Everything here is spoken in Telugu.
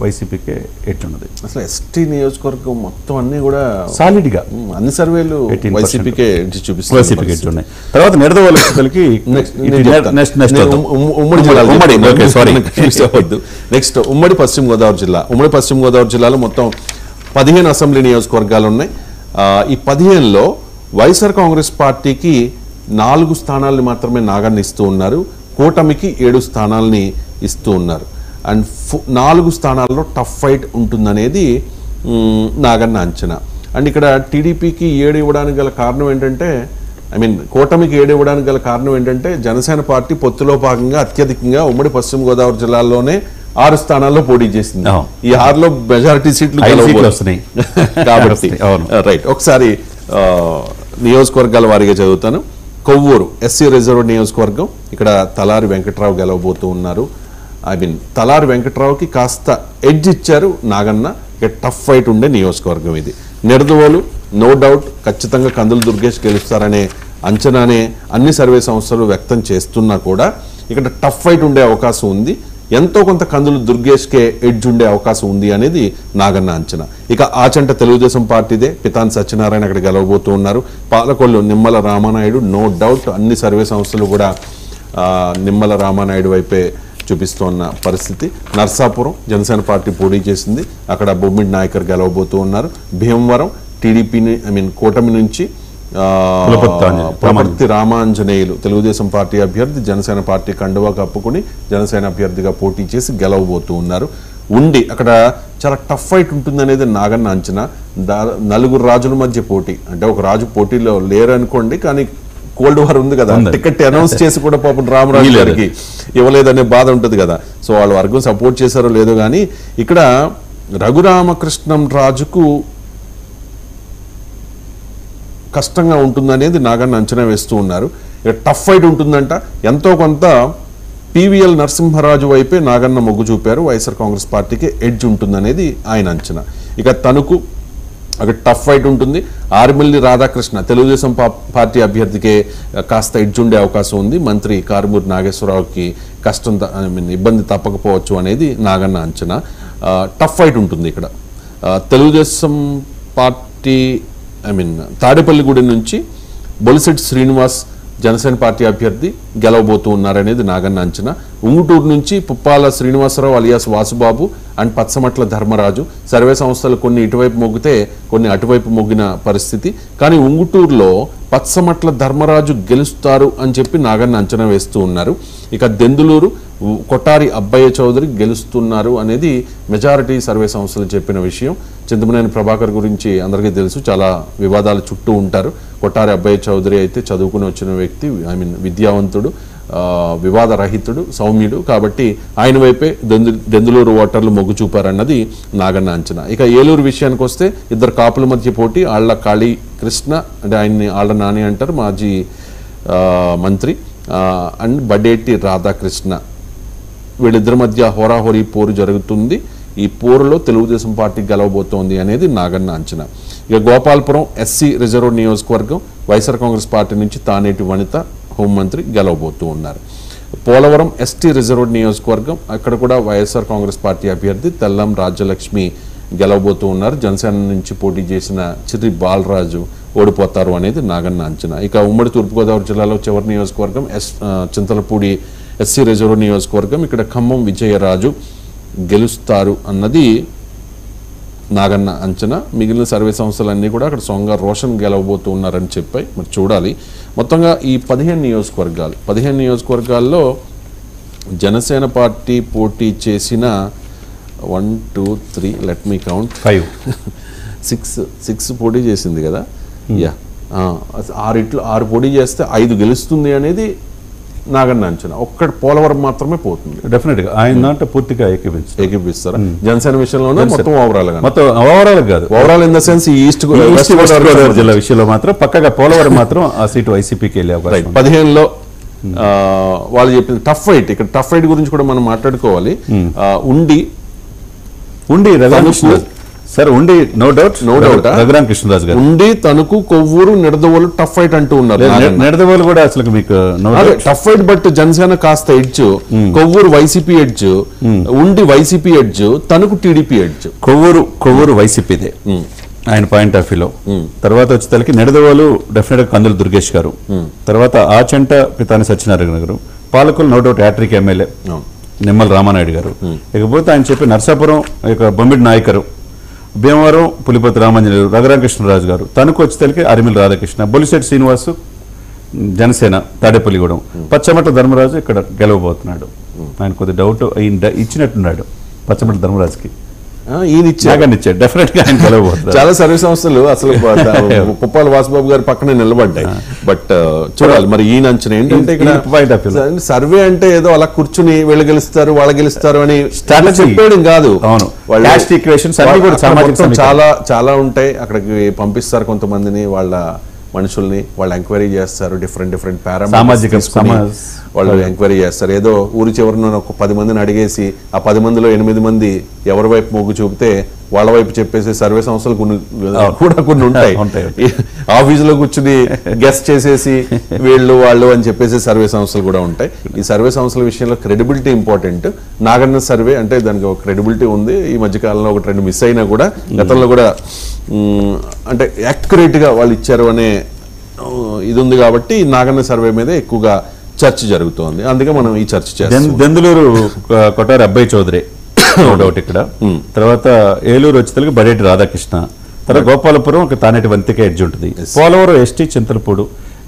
వైసీపీకే ఎట్టున్నది అసలు ఎస్టీ నియోజకవర్గం మొత్తం అన్ని కూడా సాలిడ్గా ఉమ్, అన్ని సర్వేలు 18% వైసీపీకే చూపిస్తుంది వైసీపీకి ఎట్టున్నాయి తర్వాత నిడదవోళ్ళకి నెక్స్ట్ నేను చెప్తాను. నెక్స్ట్ నెక్స్ట్ నేను ఉమ్- ఉమ్- ఉమ్మడి జిల్లాలు ఉమ్మడి చెప్తాను. ఓకే సారీ కన్ఫ్యూజ్ అవ్వద్దు నెక్స్ట్ ఉమ్మడి పశ్చిమ గోదావరి జిల్లా ఉమ్మడి పశ్చిమ గోదావరి జిల్లాలో మొత్తం పదిహేను అసెంబ్లీ నియోజకవర్గాలు ఉన్నాయి ఆ, ఈ పదిహేనులో వైఎస్ఆర్ కాంగ్రెస్ పార్టీకి నాలుగు స్థానాల్ని మాత్రమే నాగాన్ని ఇస్తూ ఉన్నారు కూటమికి ఏడు స్థానాల్ని ఇస్తూ ఉన్నారు అండ్ ఫు- నాలుగు స్థానాల్లో టఫ్ ఫైట్ ఉంటుందనేది మ్, నాగన్న అంచనా అండ్ ఇక్కడ టీడీపీకి ఏడు ఇవ్వడానికి గల కారణం ఏంటంటే ఐ మీన్ కూటమికి ఏడు ఇవ్వడానికి గల కారణం ఏంటంటే జనసేన పార్టీ పొత్తులో భాగంగా అత్యధికంగా ఉమ్మడి పశ్చిమ గోదావరి జిల్లాలోనే ఆరు స్థానాల్లో పోటీ చేసింది అవును. ఈ ఆరులో మెజారిటీ సీట్లు ఐదు గెలవబోతున్నాయి. సీట్లు వస్తున్నాయి. కాబట్టి వస్తున్నాయి, అవును. రైట్ ఒకసారి ఆ, నియోజకవర్గాల వారీగా చదువుతాను కొవ్వూరు ఎస్సీ రిజర్వ్ నియోజకవర్గం ఇక్కడ తలారి వెంకట్రావు గెలవబోతూ ఉన్నారు ఐ మీన్ తలారి వెంకట్రావుకి కాస్త ఎడ్జ్ ఇచ్చారు నాగన్న ఇక టఫ్ ఫైట్ ఉండే నియోజకవర్గం ఇది నిడదవోలు నో డౌట్ ఖచ్చితంగా కందులు దుర్గేష్ గెలుస్తారనే అంచనానే అన్ని సర్వే సంస్థలు వ్యక్తం చేస్తున్నా కూడా ఇక్కడ టఫ్ ఫైట్ ఉండే అవకాశం ఉంది ఎంతో కొంత కందులు దుర్గేష్కే ఎడ్జ్ ఉండే అవకాశం ఉంది అనేది నాగన్న అంచనా ఇక ఆచంట తెలుగుదేశం పార్టీదే పితాన్ సత్యనారాయణ అక్కడ గెలవబోతూ ఉన్నారు పాలకొల్లు నిమ్మల రామానాయుడు నో డౌట్ అన్ని సర్వే సంస్థలు కూడా ఆ, నిమ్మల రామానాయుడు వైపే చూపిస్తున్న పరిస్థితి నర్సాపురం జనసేన పార్టీ పోటీ చేసింది అక్కడ బొమ్మిడి నాయకర్ గెలవబోతూ ఉన్నారు భీమవరం టీడీపీని ఐ మీన్ కూటమి నుంచి ఆ, పులపర్తి ఆంజనేయులు. పులపర్తి రామాంజనేయులు తెలుగుదేశం పార్టీ అభ్యర్థి జనసేన పార్టీ కండువా కప్పుకుని జనసేన అభ్యర్థిగా పోటీ చేసి గెలవబోతూ ఉన్నారు ఉండి అక్కడ చాలా టఫ్ ఫైట్ ఉంటుందనేది నాగన్న అంచనా దా- నలుగురు రాజుల మధ్య పోటీ అంటే ఒక రాజు పోటీలో లేరు అనుకోండి కానీ కోల్డ్ వార్ ఉంది కదా ఉంది. టికెట్ అనౌన్స్ చేసి కూడా పాపం రామరాజు ఇవ్వలేదు. గారికి ఇవ్వలేదనే బాధ ఉంటుంది కదా సో వాళ్ళ వర్గం సపోర్ట్ చేశారో లేదో కానీ ఇక్కడ రఘురామకృష్ణం రాజుకు కష్టంగా ఉంటుందనేది నాగన్న అంచనా వేస్తూ ఉన్నారు ఇక టఫ్ ఫైట్ ఉంటుందంట ఎంతో కొంత పీవీఎల్ నరసింహరాజు వైపే నాగన్న మొగ్గు చూపారు వైఎస్ఆర్ కాంగ్రెస్ పార్టీకి ఎడ్జ్ ఉంటుందనేది ఆయన అంచనా ఇక తణుకు అక్కడ టఫ్ ఫైట్ ఉంటుంది ఆర్మిల్లి రాధాకృష్ణ తెలుగుదేశం పా- పార్టీ అభ్యర్థికే కాస్త ఎడ్జ్ ఉండే అవకాశం ఉంది మంత్రి కారుమూరి నాగేశ్వరరావుకి కష్టం త- ఐ మీన్ ఇబ్బంది తప్పకపోవచ్చు అనేది నాగన్న అంచనా ఆ, టఫ్ ఫైట్ ఉంటుంది ఇక్కడ ఆ, Telugu Desam party I mean Tadepalligudem నుంచి బొలిశెట్టి శ్రీనివాస్ జనసేన పార్టీ అభ్యర్థి గెలవబోతూ ఉన్నారనేది నాగన్న అంచనా ఉంగుటూరు నుంచి Puppala Srinivasa Rao alias Vasubabu and Pachamatla Dharmaraju survey సంస్థలు కొన్ని ఇటువైపు మొగ్గితే కొన్ని అటువైపు మొగ్గిన పరిస్థితి కానీ ఉంగుటూరులో పచ్చమట్ల ధర్మరాజు గెలుస్తారు అని చెప్పి నాగన్న అంచనా వేస్తూ ఉన్నారు ఇక దెందులూరు ఉ- కొట్టారి అబ్బయ్య చౌదరి గెలుస్తున్నారు అనేది మెజారిటీ సర్వే సంస్థలు చెప్పిన విషయం చింతమనేని ప్రభాకర్ గురించి అందరికీ తెలుసు చాలా వివాదాల చుట్టూ ఉంటారు కొట్టారి అబ్బయ్య చౌదరి అయితే చదువుకుని వచ్చిన వ్యక్తి ఐ మీన్ విద్యావంతుడు ఆ, వివాదరహితుడు సౌమ్యుడు కాబట్టి ఆయన వైపే దెందు దెందులూరు ఓటర్లు మొగ్గు చూపారన్నది నాగన్న అంచనా ఇక ఏలూరు విషయానికి వస్తే ఇద్దరు కాపుల మధ్య పోటీ ఆళ్ల కాళీ కృష్ణ అంటే ఆయన్ని ఆళ్ల నాని అంటారు మాజీ ఆ, మంత్రి ఆ, అండ్ బడేటి రాధాకృష్ణ వీళ్ళిద్దరి మధ్య హోరాహోరీ పోరు జరుగుతుంది ఈ పోరులో తెలుగుదేశం పార్టీ గెలవబోతోంది అనేది నాగన్న అంచనా ఇక గోపాలపురం ఎస్సీ రిజర్వ్ నియోజకవర్గం వైఎస్ఆర్ కాంగ్రెస్ పార్టీ నుంచి తానేటి వనిత హోంమంత్రి గెలవబోతూ ఉన్నారు పోలవరం ఎస్టీ రిజర్వ్ నియోజకవర్గం అక్కడ కూడా వైఎస్ఆర్ కాంగ్రెస్ పార్టీ అభ్యర్థి తెల్లం రాజ్యలక్ష్మి గెలవబోతూ ఉన్నారు జనసేన నుంచి పోటీ చేసిన చిర్రి బాలరాజు ఓడిపోతారు అనేది నాగన్న అంచనా ఇక ఉమ్మడి తూర్పుగోదావరి జిల్లాలో చివరి నియోజకవర్గం ఎస్ ఆ, చింతలపూడి ఎస్సీ రిజర్వ్ నియోజకవర్గం ఇక్కడ ఖమ్మం విజయరాజు గెలుస్తారు అన్నది నాగన్న అంచనా మిగిలిన సర్వే సంస్థలన్నీ కూడా అక్కడ సొంగ రోషన్ గెలవబోతూ ఉన్నారని చెప్పాయి మరి చూడాలి మొత్తంగా ఈ పదిహేను నియోజకవర్గాలు పదిహేను నియోజకవర్గాల్లో జనసేన పార్టీ పోటీ చేసిన one two three let me count five six six పోటీ చేసింది కదా యా ఆరిట్లో ఆరు పోటీ చేస్తే ఐదు గెలుస్తుంది అనేది నాగన్న అంచనా ఒక్కడ పోలవరం మాత్రమే పోతుంది డెఫినెట్గా ఆయన దాంట్లో పూర్తిగా ఏకీపించు ఏకీపిస్తారా జనసేన విషయంలోనే మొత్తం ఓవరాల్ గా మొత్తం ఓవరాల్ కాదు ఓవరాల్ ఇన్ ద సెన్స్ ఈ ఈస్ట్ ఈ ఈస్ట్ వెస్ట్ గోదావరి జిల్లా విషయంలో మాత్రం పక్కగా పోలవరం మాత్రం ఆ సీటు వైసీపీకి వెళ్ళే అవకాశం ఉంది. పదిహేనులో ఆ, వాళ్ళు చెప్పిన టఫ్ ఫైట్ ఇక్కడ టఫ్ ఫైట్ గురించి కూడా మనం మాట్లాడుకోవాలి ఆ, Undi Undi Raghuramakrishna Tanuku sir Undi no doubt No doubt, ఆ? రఘురామ్ కృష్ణరాజు గారు ఉండి తణుకు కొవ్వూరు నిడదవోలు టఫ్ ఫైట్ అంటూ ఉన్నారు నాగన్న. నిడదవోలు కూడా అసలు మీకు నో అదే doubt tough fight but Janasena కాస్త edge Kovvur YCP edge Undi YCP edge Tanuku TDP edge Kovvur Kovvur వైసీపీదే ఆయన పాయింట్ ఆఫ్ వ్యూలో తర్వాత వచ్చేసరికి నిడదవోలు డెఫినెట్ గా కందులు దుర్గేష్ గారు తర్వాత ఆచంట పితాని సత్యనారాయణ గారు పాలకులు no doubt hat-trick MLA Nimmala Ramanaidu గారు ఇకపోతే ఆయన చెప్పి నర్సాపురం ఇక బొమ్మిడి నాయకరు భీమవరం పులిపతి రామాంజనేయులు రఘురామకృష్ణరాజు గారు తణుకు వచ్చేసరికి అరిమిల్ రాధాకృష్ణ బొలిశెట్టి శ్రీనివాసు జనసేన తాడేపల్లిగూడెం పచ్చమట్ల ధర్మరాజు ఇక్కడ గెలవబోతున్నాడు ఆయన కొద్ది డౌట్ ఆయన ఇచ్చినట్టున్నాడు పచ్చమట్ల ధర్మరాజుకి ఈయన ఇచ్చారు నాగన్ ఇచ్చాడు డెఫినెట్ గా ఆయన గెలవబోతున్నాడు చాలా సర్వీస్ సంస్థలు అసలు కుప్పాల వాసుబాబు గారి పక్కనే నిలబడ్డాయి బట్ చూడాలి మరి ఈయన అంచనా ఏంటంటే ఇక్కడ ఈ point of view లో. సర్వే అంటే ఏదో అలా కూర్చుని వీళ్ళు గెలుస్తారు వాళ్ళు గెలుస్తారు అని Strategy. చెప్పేయడం కాదు అవును. వాళ్ళు- Caste equations అన్ని కూడా అక్కడ సామాజిక మొత్తం సమీకరణ. చాలా చాలా ఉంటాయి అక్కడికి పంపిస్తారు కొంతమందిని వాళ్ళ మనుషుల్ని వాళ్ళు ఎంక్వైరీ చేస్తారు డిఫరెంట్ డిఫరెంట్ సామాజిక సమాజ్- వాళ్ళు ఎంక్వైరీ చేస్తారు ఏదో ఊరి చివరిన ఒక పది మందిని అడిగేసి ఆ పది మందిలో ఎనిమిది మంది ఎవరి వైపు మొగ్గు చూపితే వాళ్ళ వైపు చెప్పేసి సర్వే సంస్థలు కొన్ని కూడా కొన్ని ఉంటాయి ఉంటాయి. ఆఫీసులో కూర్చుని గెస్ట్ చేసేసి వీళ్ళు వాళ్ళు అని చెప్పేసి సర్వే సంస్థలు కూడా ఉంటాయి ఈ సర్వే సంస్థల విషయంలో క్రెడిబిలిటీ ఇంపార్టెంట్ నాగన్న సర్వే అంటే దానికి ఒక క్రెడిబిలిటీ ఉంది ఈ మధ్య కాలంలో ఒకటి రెండు మిస్ అయినా కూడా గతంలో కూడా మ్, అంటే accurate గా వాళ్ళు ఇచ్చారు అనే ఆ, ఇది ఉంది కాబట్టి ఈ నాగన్న సర్వే మీద ఎక్కువగా చర్చ జరుగుతోంది అందుకే మనం ఈ చర్చ చేస్తాం దెం- దెందులూరు కొ- కొట్టారు అబ్బాయి చౌదరి నో డౌట్ ఇక్కడ తర్వాత ఏలూరు వచ్చేసరికి బడేటి రాధాకృష్ణ తర్వాత గోపాలపురం ఒక తానేటి వంతిక ఎడ్జ్ ఉంటుంది పోలవరం ఎస్టీ చింతలపూడు